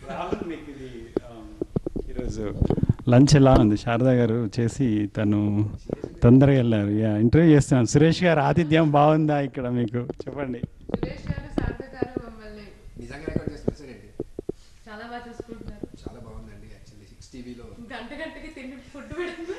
రాహుల్ మీకు ఇది um, ఈరోజు లంచ్ ఎలా ఉంది శారదా గారు చేసి తను తొందరగా వెళ్ళారు యా ఇంటర్వ్యూ చేస్తున్నాను సురేష్ గారు ఆతిథ్యం బాగుందా ఇక్కడ మీకు చెప్పండి సురేష్ గారు శారద గారు మమ్మల్ని నిజంగా రికార్డ్ చేస్తున్నారు సార్ ఏంటి చాలా బాగా చూసుకుంటున్నారు చాలా బాగుందండి యాక్చువల్లీ సిక్స్ టీవీలో గంట గంటకి తిండి ఫుడ్ పెడుతున్నారు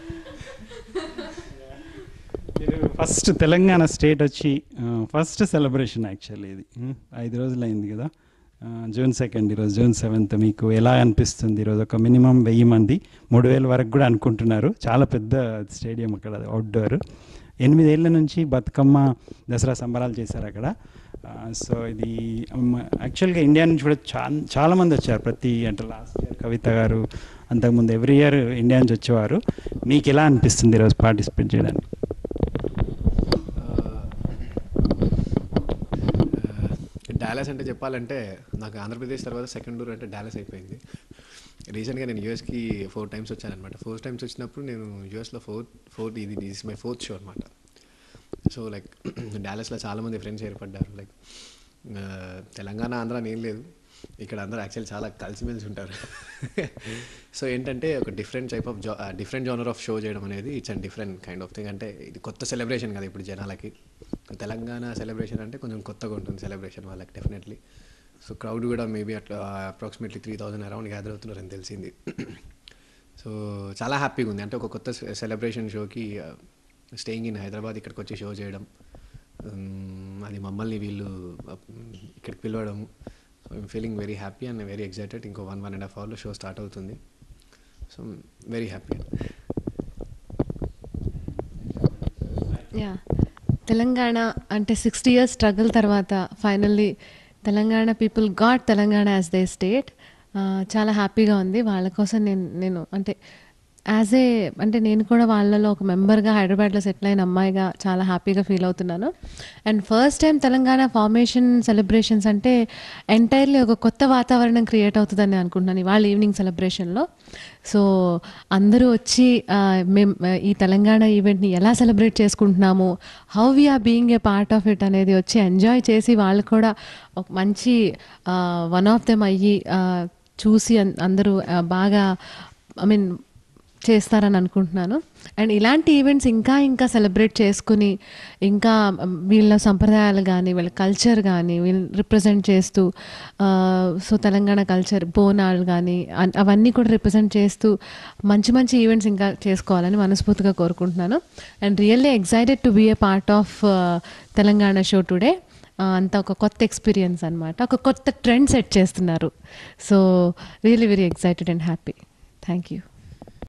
మీరు ఫస్ట్ తెలంగాణ స్టేట్ వచ్చి ఫస్ట్ సెలబ్రేషన్ యాక్చువల్లీ ఇది ఉమ్, ఐదు రోజులు అయింది కదా ఆ, జూన్ సెకండ్ ఈరోజు జూన్ సెవెంత్ మీకు ఎలా అనిపిస్తుంది ఈరోజు ఒక మినిమం వెయ్యి మంది మూడు వేల వరకు కూడా అనుకుంటున్నారు చాలా పెద్ద స్టేడియం అక్కడ అవుట్డోర్ ఎనిమిదేళ్ల నుంచి బతుకమ్మ దసరా సంబరాలు చేశారు అక్కడ సో ఇది యాక్చువల్గా ఇండియా నుంచి కూడా చాలా చాలామంది వచ్చారు ప్రతి అంటే లాస్ట్ ఇయర్ కవిత గారు అంతకుముందు ఎవ్రీ ఇయర్ ఇండియా నుంచి వచ్చేవారు మీకు ఎలా అనిపిస్తుంది ఈరోజు పార్టిసిపేట్ చేయడానికి డాలస్ అంటే చెప్పాలంటే నాకు ఆంధ్రప్రదేశ్ తర్వాత సెకండ్ ఊర్ అంటే డాలస్ అయిపోయింది రీసెంట్గా నేను యూఎస్కి ఫోర్ టైమ్స్ వచ్చానమాట ఫోర్ టైమ్స్ వచ్చినప్పుడు నేను యూఎస్లో ఫోర్త్ ఫోర్త్ ఇది దిస్ మై ఫోర్త్ షో అనమాట సో లైక్ డాలస్లో చాలామంది ఫ్రెండ్స్ ఏర్పడ్డారు లైక్ తెలంగాణ ఆంధ్ర అని ఏం లేదు ఇక్కడ అందరూ యాక్చువల్లీ చాలా కలిసిమెలిసి ఉంటారు సో ఏంటంటే ఒక డిఫరెంట్ టైప్ ఆఫ్ జా డిఫరెంట్ జానర్ ఆఫ్ షో చేయడం అనేది it's and different kind of thing అంటే ఇది కొత్త సెలబ్రేషన్ కదా ఇప్పుడు జనాలకి తెలంగాణ సెలబ్రేషన్ అంటే కొంచెం కొత్తగా ఉంటుంది సెలబ్రేషన్ వాళ్ళకి డెఫినెట్లీ సో క్రౌడ్ కూడా మేబీ అట్లా approximately three thousand around gather అవుతున్నారని తెలిసింది సో చాలా హ్యాపీగా ఉంది అంటే ఒక కొత్త సెలబ్రేషన్ షోకి స్టేయింగ్ ఇన్ హైదరాబాద్ ఇక్కడికి వచ్చి షో చేయడం Um, అది మమ్మల్ని వీళ్ళు uh, ఇక్కడికి పిలవడం so I'm feeling very happy and very excited ఇంకో వన్ వన్ అండ్ హాఫ్ అవర్లో షో స్టార్ట్ అవుతుంది so very happy yeah Telangana అంటే సిక్స్టీ ఇయర్స్ స్ట్రగుల్ తర్వాత finally Telangana people got Telangana as the state చాలా హ్యాపీగా ఉంది వాళ్ళ కోసం నేను నేను అంటే యాజ్ ఏ అంటే నేను కూడా వాళ్ళలో ఒక మెంబర్గా హైదరాబాద్లో సెటిల్ అయిన అమ్మాయిగా చాలా హ్యాపీగా ఫీల్ అవుతున్నాను and first time Telangana formation celebrations అంటే ఎంటైర్లీ ఒక కొత్త వాతావరణం క్రియేట్ అవుతుందని అనుకుంటున్నాను ఇవాళ ఈవినింగ్ సెలబ్రేషన్లో సో అందరూ వచ్చి ఆ, మేం ఈ తెలంగాణ ఈవెంట్ని ఎలా సెలబ్రేట్ చేసుకుంటున్నాము how we are being a part of it అనేది వచ్చి ఎంజాయ్ చేసి వాళ్ళు కూడా ఒక మంచి వన్ ఆఫ్ దెమ్ అయ్యి ఆ, చూసి అన్- అందరూ ఆ, బాగా ఐ మీన్ చేస్తారని అనుకుంటున్నాను అండ్ ఇలాంటి ఈవెంట్స్ ఇంకా ఇంకా సెలబ్రేట్ చేసుకుని ఇంకా మ్, వీళ్ళ సంప్రదాయాలు కానీ వీళ్ళ కల్చర్ కానీ వీళ్ళు రిప్రజెంట్ చేస్తూ సో తెలంగాణ కల్చర్ బోనాలు కానీ అన్- అవన్నీ కూడా రిప్రజెంట్ చేస్తూ మంచి మంచి ఈవెంట్స్ ఇంకా చేసుకోవాలని మనస్ఫూర్తిగా కోరుకుంటున్నాను and really excited to be a part of Telangana show today అంతా ఒక కొత్త ఎక్స్పీరియన్స్ అనమాట ఒక కొత్త ట్రెండ్ సెట్ చేస్తున్నారు so really very excited and happy thank you